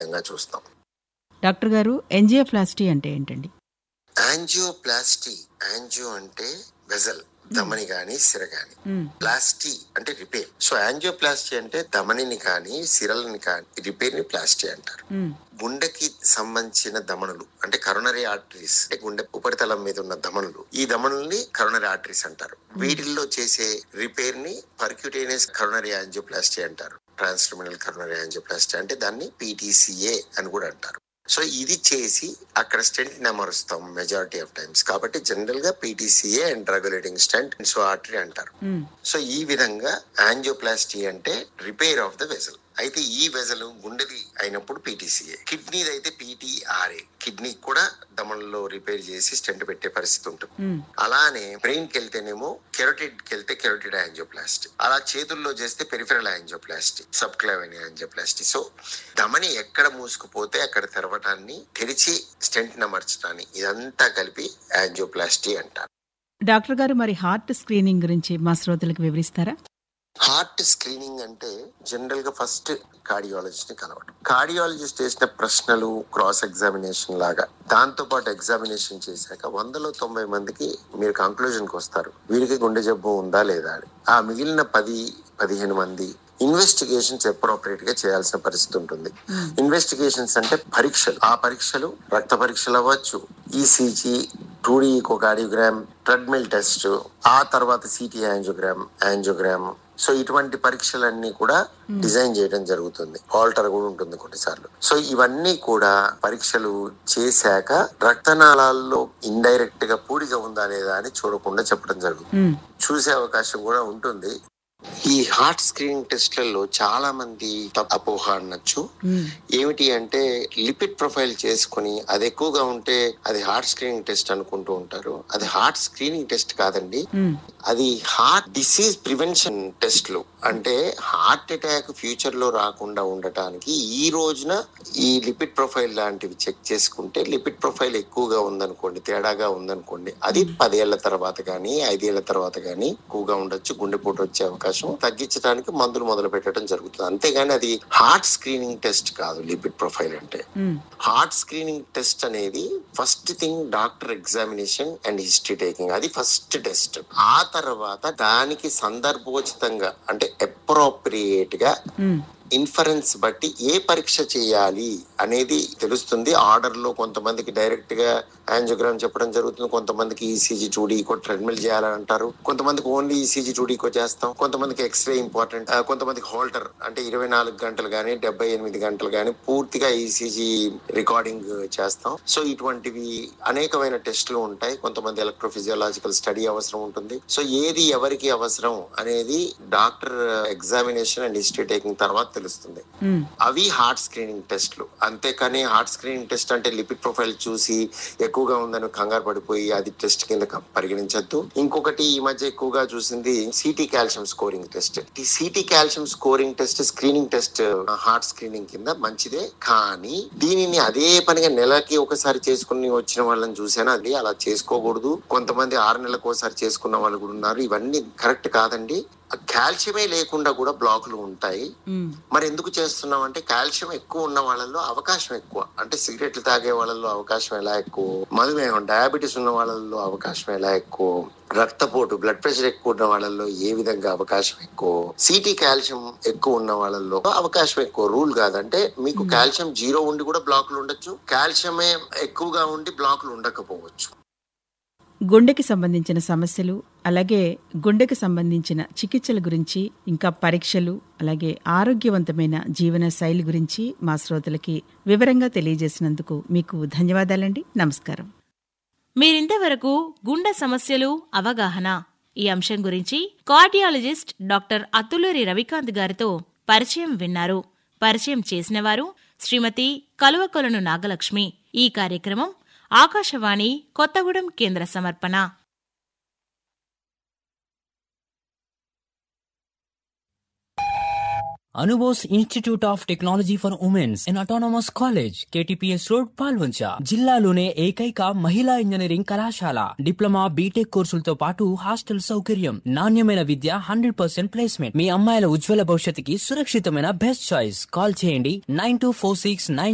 విధంగా చూస్తాం డాక్టర్ గారు ఎంజియోప్లాస్టీ అంటే ఏంటండి యాంజియోప్లాస్టీ యాంజియో అంటే వెజల్ ధమని గాని సిర గాని మ్మ్. ప్లాస్టీ అంటే రిపేర్ సో యాంజియోప్లాస్టీ అంటే ధమనిని కానీ సిరలని కానీ రిపేర్ ని ప్లాస్టీ అంటారు మ్మ్. గుండెకి సంబంధించిన దమనులు అంటే కరోనరీ ఆర్టరీస్ అంటే గుండె ఉపరితలం మీద ఉన్న దమనులు ఈ దమనుల్ని కరోనరీ ఆర్టరీస్ అంటారు వీటిల్లో చేసే రిపేర్ ని పర్క్యూటేనియస్ కరోనరీ యాంజియోప్లాస్టీ అంటారు ట్రాన్స్టర్మినల్ కరోనరీ యాంజియోప్లాస్టీ అంటే దాన్ని పీటీసీఏ అని కూడా అంటారు సో ఇది చేసి అక్కడ స్టెంట్ నెమరుస్తాం మెజారిటీ ఆఫ్ టైమ్స్ కాబట్టి జనరల్ గా PTCA and regulating stent so artery అంటారు మ్మ్. సో ఈ విధంగా యాంజియోప్లాస్టీ అంటే రిపేర్ ఆఫ్ ద వెజల్ అయితే ఈ వెజల్ గుండెది అయినప్పుడు పీటీసీఏ కిడ్నీది అయితే పీటీఆర్ఏ కిడ్నీ కూడా దమనంలో రిపేర్ చేసి స్టెంట్ పెట్టే పరిస్థితి ఉంటుంది మ్మ్. అలానే బ్రెయిన్ కి వెళ్తేనేమో కెరోటిడ్ కి వెళ్తే కెరోటిడ్ యాంజియోప్లాస్టీ అలా చేతుల్లో చేస్తే peripheral angioplasty subclavian angioplasty so ధమని ఎక్కడ మూసుకుపోతే అక్కడ తెరవటాన్ని తెరిచి స్టెంట్ నమర్చడాన్ని ఇదంతా కలిపి యాంజియోప్లాస్టీ అంటారు డాక్టర్ గారు మరి హార్ట్ స్క్రీనింగ్ గురించి మా శ్రోతలకు వివరిస్తారా హార్ట్ స్క్రీనింగ్ అంటే జనరల్ గా ఫస్ట్ కార్డియాలజిస్ట్ ని కలవడం కార్డియాలజిస్ట్ వేసిన ప్రశ్నలు క్రాస్ ఎగ్జామినేషన్ లాగా దాంతో పాటు ఎగ్జామినేషన్ చేశాక వందలో తొంభై మందికి మీరు కంక్లూజన్ కి వస్తారు వీరికి గుండె జబ్బు ఉందా లేదా అని ఆ మిగిలిన పది పదిహేను మంది ఇన్వెస్టిగేషన్స్ అప్రోప్రియేట్ గా చేయాల్సిన పరిస్థితి ఉంటుంది ఇన్వెస్టిగేషన్స్ అంటే పరీక్షలు ఆ పరీక్షలు రక్త పరీక్షలు అవ్వచ్చు ECG two D cardiogram treadmill test ఆ తర్వాత సిటీ యాంజియోగ్రామ్ యాంజియోగ్రామ్ సో ఇటువంటి పరీక్షలన్నీ కూడా డిజైన్ చేయడం జరుగుతుంది ఆల్టర్ కూడా ఉంటుంది కొన్నిసార్లు సో ఇవన్నీ కూడా పరీక్షలు చేశాక రక్తనాళాల్లో ఇండైరెక్ట్ గా పూడిక ఉందా లేదా అని చూడకుండా చెప్పడం జరుగుతుంది మ్మ్. చూసే అవకాశం కూడా ఉంటుంది ఈ హార్ట్ స్క్రీనింగ్ టెస్ట్లలో చాలా మంది తప్పు అపోహ అనొచ్చు మ్మ్. ఏమిటి అంటే లిపిడ్ ప్రొఫైల్ చేసుకుని అది ఎక్కువగా ఉంటే అది హార్ట్ స్క్రీనింగ్ టెస్ట్ అనుకుంటూ ఉంటారు అది హార్ట్ స్క్రీనింగ్ టెస్ట్ కాదండి మ్మ్. అది హార్ట్ డిసీజ్ ప్రివెన్షన్ టెస్ట్లు అంటే హార్ట్ అటాక్ ఫ్యూచర్ లో రాకుండా ఉండటానికి ఈ రోజున ఈ లిపిడ్ ప్రొఫైల్ లాంటివి చెక్ చేసుకుంటే లిపిడ్ ప్రొఫైల్ ఎక్కువగా ఉందనుకోండి తేడాగా ఉందనుకోండి అది పదేళ్ల తర్వాత కానీ ఐదేళ్ల తర్వాత కానీ ఎక్కువగా ఉండొచ్చు గుండెపోటు వచ్చే అవకాశం తగ్గించడానికి మందులు మొదలు పెట్టడం జరుగుతుంది అంతేగాని అది హార్ట్ స్క్రీనింగ్ టెస్ట్ కాదు లిపిడ్ ప్రొఫైల్ అంటే మ్మ్. హార్ట్ స్క్రీనింగ్ టెస్ట్ అనేది first thing doctor examination and history taking అది ఫస్ట్ టెస్ట్ ఆ తర్వాత దానికి సందర్భోచితంగా అంటే అప్రోప్రియేట్ గా మ్మ్. ఇన్ఫరెన్స్ బట్టి ఏ పరీక్ష చేయాలి అనేది తెలుస్తుంది ఆర్డర్ లో కొంతమందికి డైరెక్ట్ గా యాంజియోగ్రామ్ చెప్పడం జరుగుతుంది కొంతమందికి ఈసీజీ టూడీకో ట్రెడ్మిల్ చేయాలని అంటారు కొంతమందికి ఓన్లీ ఈసీజీ టూడీకో చేస్తాం కొంతమందికి ఎక్స్రే ఇంపార్టెంట్ కొంతమందికి హోల్డర్ అంటే ఇరవై నాలుగు గంటలు గానీ డెబ్బై ఎనిమిది గంటలు గానీ పూర్తిగా ఈసీజీ రికార్డింగ్ చేస్తాం సో ఇటువంటివి అనేకమైన టెస్టులు ఉంటాయి కొంతమంది ఎలక్ట్రోఫిజియోలాజికల్ స్టడీ అవసరం ఉంటుంది సో ఏది ఎవరికి అవసరం అనేది doctor examination and history taking తర్వాత తెలుస్తుంది మ్మ్. అవి హార్ట్ స్క్రీనింగ్ టెస్ట్లు అంతేకాని హార్ట్ స్క్రీనింగ్ టెస్ట్ అంటే లిపిడ్ ప్రొఫైల్ చూసి ఎక్కువగా ఉందని కంగారు పడిపోయి అది టెస్ట్ కింద క- పరిగణించద్దు ఇంకొకటి ఈ మధ్య ఎక్కువగా చూసింది సిటీ కాల్షియం స్కోరింగ్ టెస్ట్ ఈ CT calcium scoring test screening test heart screening కింద మంచిదే కానీ దీనిని అదే పనిగా నెలకి ఒకసారి చేసుకుని వచ్చిన వాళ్ళని చూసాను అది అలా చేసుకోకూడదు కొంతమంది ఆరు నెలలకు ఒకసారి చేసుకున్న వాళ్ళు కూడా ఉన్నారు ఇవన్నీ కరెక్ట్ కాదండి కాల్షియమే లేకుండా కూడా బ్లాకులు ఉంటాయి మ్మ్. మరి ఎందుకు చేస్తున్నాం అంటే కాల్షియం ఎక్కువ ఉన్న వాళ్ళల్లో అవకాశం ఎక్కువ అంటే సిగరెట్లు తాగే వాళ్ళల్లో అవకాశం ఎలా ఎక్కువ మధుమేహం డయాబెటీస్ ఉన్న వాళ్ళల్లో అవకాశం ఎలా ఎక్కువ రక్తపోటు బ్లడ్ ప్రెషర్ ఎక్కువ ఉన్న వాళ్ళల్లో ఏ విధంగా అవకాశం ఎక్కువ సిటీ కాల్షియం ఎక్కువ ఉన్న వాళ్ళల్లో అవకాశం ఎక్కువ రూల్ కాదంటే మీకు కాల్షియం జీరో ఉండి కూడా బ్లాకులు ఉండొచ్చు కాల్షియమే ఎక్కువగా ఉండి బ్లాకులు ఉండకపోవచ్చు గుండెకి సంబంధించిన సమస్యలు అలాగే గుండెకి సంబంధించిన చికిత్సల గురించి ఇంకా పరీక్షలు అలాగే ఆరోగ్యవంతమైన జీవన శైలి గురించి మా శ్రోతలకి వివరంగా తెలియజేసినందుకు మీకు ధన్యవాదాలండి నమస్కారం మీరింతవరకు గుండె సమస్యలు అవగాహన ఈ అంశం గురించి కార్డియాలజిస్ట్ డాక్టర్ అత్తులూరి రవికాంత్ గారితో పరిచయం విన్నారు పరిచయం చేసినవారు శ్రీమతి కలువకొలను నాగలక్ష్మి ఈ కార్యక్రమం ఆకాశవాణి కొత్తగూడెం కేంద్ర సమర్పణ Anubose institute of technology for womens in autonomous college KTPS road Palvancha జిల్లాలోనే ఏకైక మహిళా ఇంజనీరింగ్ కళాశాల డిప్లొమా బీటెక్ కోర్సులతో పాటు హాస్టల్ సౌకర్యం నాణ్యమైన విద్య హండ్రెడ్ పర్సెంట్ ప్లేస్మెంట్ మీ అమ్మాయిల ఉజ్వల భవిష్యత్తుకి సురక్షితమైన బెస్ట్ చాయిస్ కాల్ చేయండి nine two four six nine